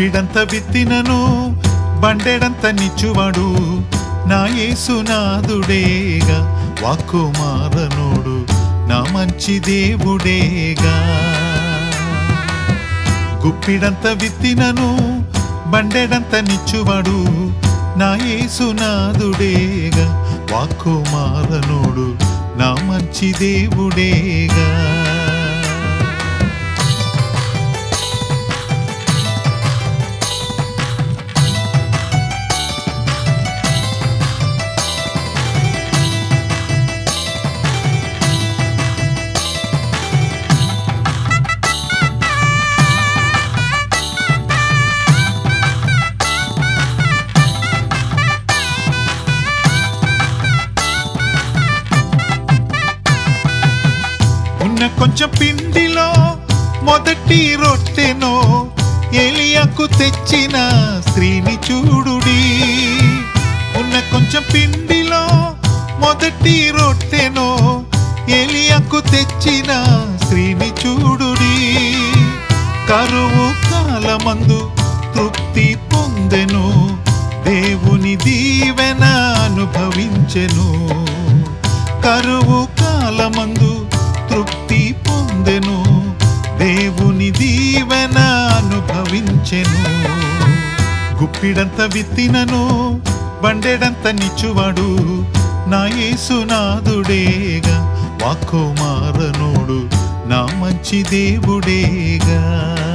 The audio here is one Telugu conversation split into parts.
గుప్పిడంత విత్తినను బండెడంత నిచ్చువాడు నా యేసునాథుడేగా వాక్కు మారనోడు నా మంచి దేవుడేగా గుప్పిడంత విత్తినను బండెడంత నిచ్చువాడు నా యేసునాథుడేగా వాక్కు మారనోడు నా మంచి దేవుడేగా ఉన్న కొంచెం పిండిలో మొదటి రొట్టెనో ఏలియాకు తెచ్చిన స్త్రీని చూడుడి ఉన్న కొంచెం పిండిలో మొదటి రొట్టెనో ఏలియాకు తెచ్చిన స్త్రీని చూడుడి కరువు కాలమందు తృప్తి పొందెను దేవుని దీవెన అనుభవించెను కరువు కాలమందు తృప్తి పొందెను దేవుని దీవెన అనుభవించెను గుప్పిడంత విత్తినను బండెడంత నిచ్చువాడు నా యేసునాథుడేగా వాక్కో మారనోడు నా మంచి దేవుడేగా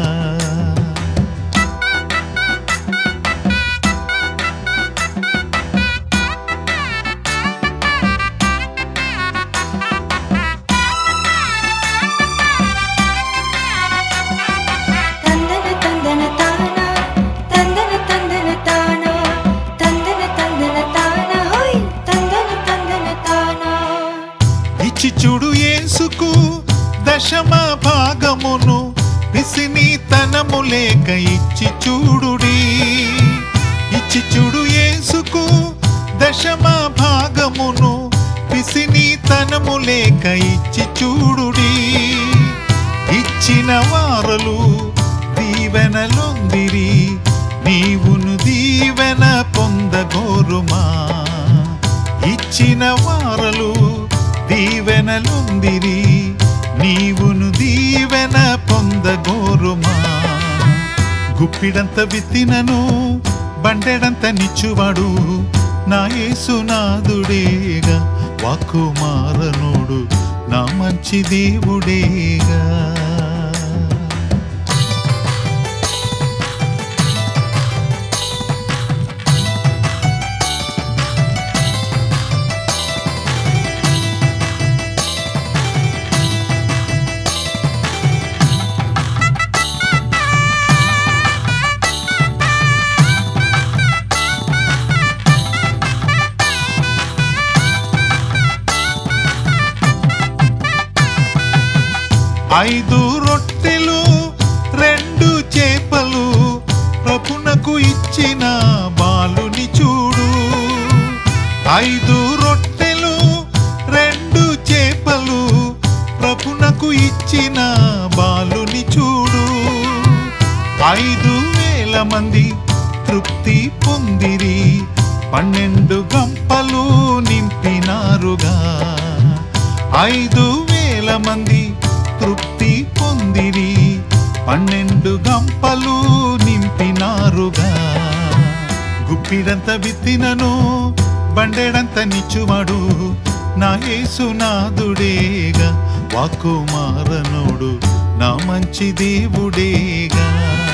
తందన తందన తాన తందన తందన తాన తందన తందన తాన హోయ్ తందన తందన తాన ఇచ్చి చూడు యేసుకు దశమ భాగమును పిసిని తనము లేక ఇచ్చి చూడుడి ఇచ్చి చూడు యేసుకు దశమ భాగమును పిసిని తనము లేక ఇచ్చి చూడుడి ఇచ్చిన వారలు దీవెనలొందిరి నీవును దీవెన పొందగోరుమా ఇచ్చిన వారలు దీవెనలుందిరి నీవును దీవెన పొందగోరుమా గుప్పిడంత విత్తినను బండెడంత నిచ్చువాడు నా యేసునాథుడేగా వాక్కు మారనోడు నా మంచి దేవుడేగా ఐదు రొట్టెలు రెండు చేపలు ప్రభునకు ఇచ్చిన బాలుని చూడు ఐదు రొట్టెలు రెండు చేపలు ప్రభునకు ఇచ్చిన బాలుని చూడు ఐదు వేల మంది తృప్తి పొందిరి పన్నెండు గంపలు నింపినారుగా ఐదు వేల మంది తృప్తి పొందిరి పన్నెండు గంపలు నింపినారుగా గుప్పిడంత విత్తినను బండెడంత నిచ్చువాడు నా యేసునాథుడేగా వాక్కు మారనోడు నా మంచి దేవుడేగా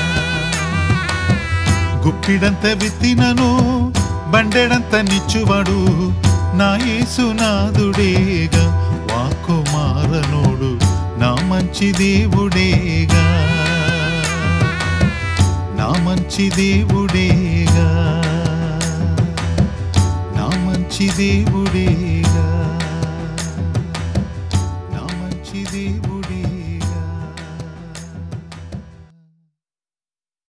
గుప్పిడంత విత్తినను బండెడంత నిచ్చువాడు నా యేసునాథుడేగా వాక్కు మారనోడు నా మంచి దేవుడేగా నా మంచి దేవుడేగా నా మంచి దేవుడేగా